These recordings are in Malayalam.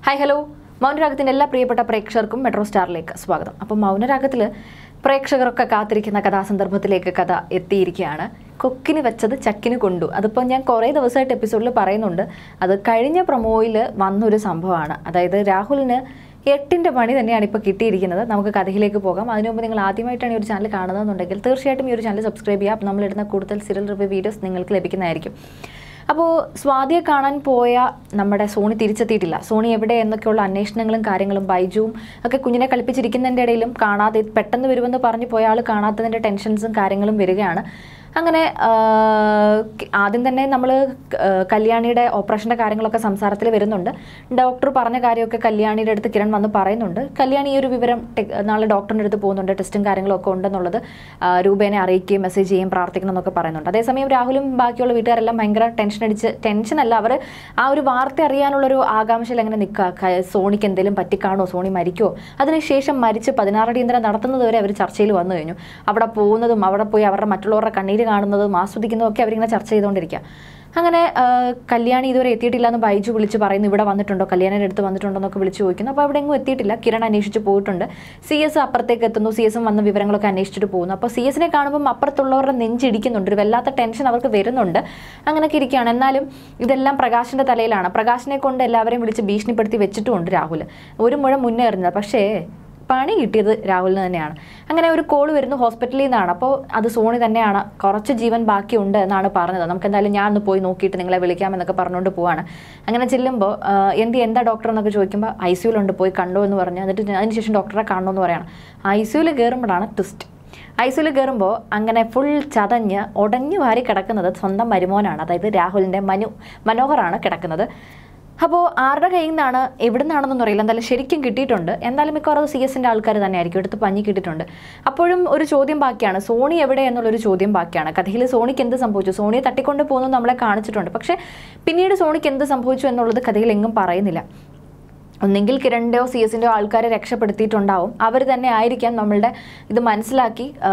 ഹായ് ഹലോ മൗനരാഗത്തിൻ്റെ എല്ലാ പ്രിയപ്പെട്ട പ്രേക്ഷകർക്കും മെട്രോ സ്റ്റാറിലേക്ക് സ്വാഗതം അപ്പോൾ മൗനരാഗത്തിൽ പ്രേക്ഷകരൊക്കെ കാത്തിരിക്കുന്ന കഥാസന്ദർഭത്തിലേക്ക് കഥ എത്തിയിരിക്കുകയാണ് കൊക്കിന് വെച്ചത് ചക്കിന് കൊണ്ടു അതിപ്പോൾ ഞാൻ കുറേ ദിവസമായിട്ട് എപ്പിസോഡിൽ പറയുന്നുണ്ട് അത് കഴിഞ്ഞ പ്രൊമോയിൽ വന്നൊരു സംഭവമാണ് അതായത് രാഹുലിന് എട്ടിൻ്റെ പണി തന്നെയാണ് ഇപ്പോൾ കിട്ടിയിരിക്കുന്നത് നമുക്ക് കഥയിലേക്ക് പോകാം അതിനു മുമ്പ് നിങ്ങൾ ആദ്യമായിട്ടാണ് ഈ ഒരു ചാനൽ കാണുന്നതെന്നുണ്ടെങ്കിൽ തീർച്ചയായിട്ടും ഈ ഒരു ചാനൽ സബ്സ്ക്രൈബ് ചെയ്യുക അപ്പോൾ നമ്മളിടുന്ന കൂടുതൽ സീരിയൽ റിവ്യൂ വീഡിയോസ് നിങ്ങൾക്ക് ലഭിക്കുന്നതായിരിക്കും അപ്പോൾ സ്വാതിയെ കാണാൻ പോയ നമ്മുടെ സോണി തിരിച്ചെത്തിയിട്ടില്ല സോണി എവിടെ എന്നൊക്കെയുള്ള അന്വേഷണങ്ങളും കാര്യങ്ങളും ബൈജുവും ഒക്കെ കുഞ്ഞിനെ കളിപ്പിച്ചിരിക്കുന്നതിൻ്റെ ഇടയിലും കാണാതെ പെട്ടെന്ന് വരുമെന്ന് പറഞ്ഞു പോയ ആൾ കാണാത്തതിൻ്റെ ടെൻഷൻസും കാര്യങ്ങളും വരികയാണ് അങ്ങനെ ആ, ആദ്യം തന്നെ നമ്മൾ കല്യാണിയുടെ ഓപ്പറേഷൻ്റെ കാര്യങ്ങളൊക്കെ സംസാരത്തിൽ വരുന്നുണ്ട് ഡോക്ടർ പറഞ്ഞ കാര്യമൊക്കെ കല്യാണിയുടെ അടുത്ത് കിരൺ വന്ന് പറയുന്നുണ്ട് കല്യാണി ഈ ഒരു വിവരം ടെ- നാളെ ഡോക്ടറിൻ്റെ അടുത്ത് പോകുന്നുണ്ട് ടെസ്റ്റും കാര്യങ്ങളും ഒക്കെ ഉണ്ടെന്നുള്ളത് ആ, രൂപേനെ അറിയിക്കുകയും മെസ്സേജ് ചെയ്യുകയും പ്രാർത്ഥിക്കണം എന്നൊക്കെ പറയുന്നുണ്ട് അതേസമയം രാഹുലും ബാക്കിയുള്ള വീട്ടുകാരെല്ലാം ഭയങ്കര ടെൻഷൻ അടിച്ച് ടെൻഷനല്ല അവർ ആ ഒരു വാർത്ത അറിയാനുള്ളൊരു ആകാംക്ഷയിൽ അങ്ങനെ നിൽക്കുക സോണിക്ക് എന്തെങ്കിലും പറ്റിക്കാണോ സോണി മരിക്കുമോ അതിനുശേഷം മരിച്ച് പതിനാറടിയന്തരം നടത്തുന്നത് വരെ അവർ ചർച്ചയിൽ വന്നു കഴിഞ്ഞു അവിടെ പോകുന്നതും അവിടെ പോയി അവരുടെ മറ്റുള്ളവരുടെ കണ്ണീര് കാണുന്നതും ആസ്വദിക്കുന്നതും ഒക്കെ അവരിങ്ങനെ ചർച്ച ചെയ്തുകൊണ്ടിരിക്കുക അങ്ങനെ ആ, കല്യാണി ഇതുവരെ എത്തിയിട്ടില്ല എന്ന് ബൈജു വിളിച്ച് പറയുന്നു ഇവിടെ വന്നിട്ടുണ്ടോ കല്യാണിയുടെ അടുത്ത് വന്നിട്ടുണ്ടോ എന്നൊക്കെ വിളിച്ച് ചോദിക്കുന്നു അപ്പോൾ അവിടെ എങ്ങും എത്തിയിട്ടില്ല കിരൺ അന്വേഷിച്ച് പോയിട്ടുണ്ട് സി എസ് അപ്പുറത്തേക്ക് എത്തുന്നു സി എസും വന്ന വിവരങ്ങളൊക്കെ അന്വേഷിച്ചിട്ട് പോകുന്നു അപ്പോൾ സി എസിനെ കാണുമ്പോൾ അപ്പുറത്തുള്ളവരുടെ നെഞ്ചിടിക്കുന്നുണ്ട് ഒരു വല്ലാത്ത ടെൻഷൻ അവർക്ക് വരുന്നുണ്ട് അങ്ങനെയൊക്കെ ഇരിക്കുകയാണ് എന്നാലും ഇതെല്ലാം പ്രകാശിന്റെ തലയിലാണ് പ്രകാശിനെ കൊണ്ട് എല്ലാവരെയും വിളിച്ച് ഭീഷണിപ്പെടുത്തി വെച്ചിട്ടുമുണ്ട് രാഹുൽ ഒരു മുഴം മുന്നേ എറിഞ്ഞത് പക്ഷേ പണി കിട്ടിയത് രാഹുലിന് തന്നെയാണ് അങ്ങനെ ഒരു കോൾ വരുന്നു ഹോസ്പിറ്റലിൽ നിന്നാണ് അപ്പോൾ അത് സോണി തന്നെയാണ് കുറച്ച് ജീവൻ ബാക്കിയുണ്ട് എന്നാണ് പറഞ്ഞത് നമുക്ക് എന്തായാലും ഞാൻ ഒന്ന് പോയി നോക്കിയിട്ട് നിങ്ങളെ വിളിക്കാമെന്നൊക്കെ പറഞ്ഞുകൊണ്ട് പോവാണ് അങ്ങനെ ചെല്ലുമ്പോൾ എന്ത് എന്താ ഡോക്ടർ എന്നൊക്കെ ചോദിക്കുമ്പോൾ ഐ സിയുലുണ്ട് പോയി കണ്ടോ എന്ന് പറഞ്ഞു എന്നിട്ട് അതിനുശേഷം ഡോക്ടറെ കാണണമെന്ന് പറയണം ഐ സിയുൽ കയറുമ്പോഴാണ് ട്വിസ്റ്റ് ഐ സിയുൽ കയറുമ്പോൾ അങ്ങനെ ഫുൾ ചതഞ്ഞ് ഉടഞ്ഞു വാരി കിടക്കുന്നത് സ്വന്തം മരുമോനാണ് അതായത് രാഹുലിൻ്റെ മനു മനോഹറാണ് കിടക്കുന്നത് അപ്പോൾ ആരുടെ കയ്യിൽ നിന്നാണ് എവിടെ നിന്നാണെന്നൊന്നും അറിയില്ല എന്തായാലും ശരിക്കും കിട്ടിയിട്ടുണ്ട് എന്തായാലും മിക്കവാറും സി എസിൻ്റെ ആൾക്കാർ തന്നെയായിരിക്കും എടുത്ത് പഞ്ഞി കിട്ടിയിട്ടുണ്ട് അപ്പോഴും ഒരു ചോദ്യം ബാക്കിയാണ് സോണി എവിടെ എന്നുള്ളൊരു ചോദ്യം ബാക്കിയാണ് കഥയിൽ സോണിക്ക് എന്ത് സംഭവിച്ചു സോണിയെ തട്ടിക്കൊണ്ട് പോകുന്നു നമ്മളെ കാണിച്ചിട്ടുണ്ട് പക്ഷേ പിന്നീട് സോണിക്ക് എന്ത് സംഭവിച്ചു എന്നുള്ളത് കഥയിൽ എങ്ങും പറയുന്നില്ല ഒന്നെങ്കിൽ കിരണിൻ്റെയോ സി എസിൻ്റെയോ ആൾക്കാരെ രക്ഷപ്പെടുത്തിയിട്ടുണ്ടാവും അവർ തന്നെ ആയിരിക്കാം നമ്മളുടെ ഇത് മനസ്സിലാക്കി ആ,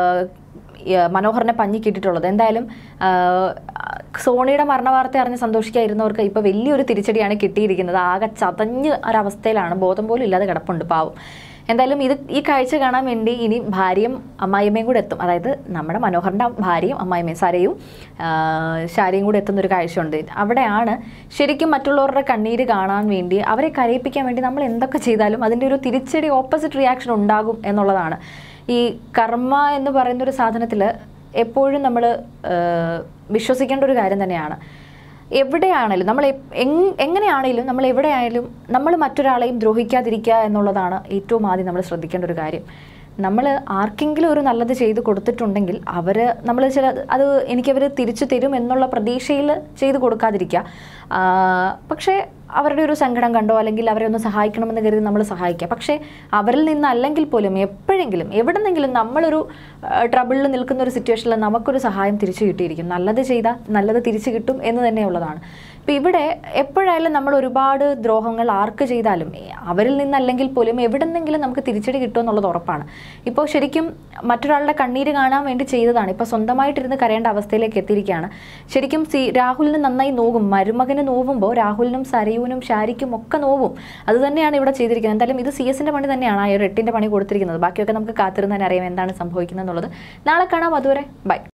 ഈ മനോഹറിനെ പഞ്ഞി കിട്ടിയിട്ടുള്ളത് എന്തായാലും ആ, സോണിയുടെ മരണവാർത്ത അറിഞ്ഞ് സന്തോഷിക്കാതിരുന്നവർക്ക് ഇപ്പോൾ വലിയൊരു തിരിച്ചടിയാണ് കിട്ടിയിരിക്കുന്നത് ആകെ ചതഞ്ഞ് ഒരവസ്ഥയിലാണ് ബോധം പോലും ഇല്ലാതെ കിടപ്പുണ്ട് പാവം എന്തായാലും ഇത് ഈ കാഴ്ച കാണാൻ വേണ്ടി ഇനി ഭാര്യയും അമ്മായിയമ്മയും കൂടെ എത്തും അതായത് നമ്മുടെ മനോഹറിൻ്റെ ഭാര്യയും അമ്മായിയമ്മയും സരയും ആ, ശാരിയും കൂടെ എത്തുന്ന ഒരു കാഴ്ചയുണ്ട് അവിടെയാണ് ശരിക്കും മറ്റുള്ളവരുടെ കണ്ണീര് കാണാൻ വേണ്ടി അവരെ കരയിപ്പിക്കാൻ വേണ്ടി നമ്മൾ എന്തൊക്കെ ചെയ്താലും അതിൻ്റെ ഒരു തിരിച്ചടി ഓപ്പോസിറ്റ് റിയാക്ഷൻ ഉണ്ടാകും എന്നുള്ളതാണ് ഈ കർമ്മ എന്ന് പറയുന്ന ഒരു സാധനത്തിൽ എപ്പോഴും നമ്മൾ വിശ്വസിക്കേണ്ട ഒരു കാര്യം തന്നെയാണ് എവിടെയാണേലും നമ്മൾ എപ്- എങ്- എങ്ങനെയാണേലും നമ്മൾ എവിടെയായാലും നമ്മൾ മറ്റൊരാളെയും ദ്രോഹിക്കാതിരിക്കുക എന്നുള്ളതാണ് ഏറ്റവും ആദ്യം നമ്മൾ ശ്രദ്ധിക്കേണ്ട ഒരു കാര്യം നമ്മൾ ആർക്കെങ്കിലും ഒരു നല്ലത് ചെയ്ത് കൊടുത്തിട്ടുണ്ടെങ്കിൽ അവർ നമ്മൾ ചില അത് എനിക്കവർ തിരിച്ചു തരും എന്നുള്ള പ്രതീക്ഷയിൽ ചെയ്ത് കൊടുക്കാതിരിക്കുക ആ, പക്ഷേ അവരുടെ ഒരു സങ്കടം കണ്ടോ അല്ലെങ്കിൽ അവരെ ഒന്ന് സഹായിക്കണമെന്ന് കരുതി നമ്മൾ സഹായിക്കുക പക്ഷേ അവരിൽ നിന്നല്ലെങ്കിൽ പോലും എപ്പോഴെങ്കിലും എവിടെന്നെങ്കിലും നമ്മളൊരു ട്രബിളിൽ നിൽക്കുന്ന ഒരു സിറ്റുവേഷനിൽ നമുക്കൊരു സഹായം തിരിച്ചു കിട്ടിയിരിക്കും നല്ലത് ചെയ്താൽ നല്ലത് തിരിച്ചു കിട്ടും എന്ന് തന്നെയുള്ളതാണ് ഇപ്പം ഇവിടെ എപ്പോഴായാലും നമ്മൾ ഒരുപാട് ദ്രോഹങ്ങൾ ആർക്ക് ചെയ്താലും ഏ, അവരിൽ നിന്നല്ലെങ്കിൽ പോലും എവിടെന്നെങ്കിലും നമുക്ക് തിരിച്ചടി കിട്ടുമെന്നുള്ളത് ഉറപ്പാണ് ഇപ്പോൾ ശരിക്കും മറ്റൊരാളുടെ കണ്ണീര് കാണാൻ വേണ്ടി ചെയ്തതാണ് ഇപ്പോൾ സ്വന്തമായിട്ടിരുന്ന് കരയേണ്ട അവസ്ഥയിലേക്ക് എത്തിയിരിക്കുകയാണ് ശരിക്കും സി രാഹുലിന് നന്നായി നോവും മരുമകന് നോവുമ്പോൾ രാഹുലിനും സരയൂനും ഷാരിക്കും ഒക്കെ നോവും അത് തന്നെയാണ് ഇവിടെ ചെയ്തിരിക്കുന്നത് എന്തായാലും ഇത് സി എസിൻ്റെ പണി തന്നെയാണ് ആ ഒരു എട്ടിൻ്റെ പണി കൊടുത്തിരിക്കുന്നത് ബാക്കിയൊക്കെ നമുക്ക് കാത്തിരുന്ന് തന്നെ അറിയാം എന്താണ് സംഭവിക്കുന്നത് എന്നുള്ളത് നാളെ കാണാം അതുവരെ ബൈ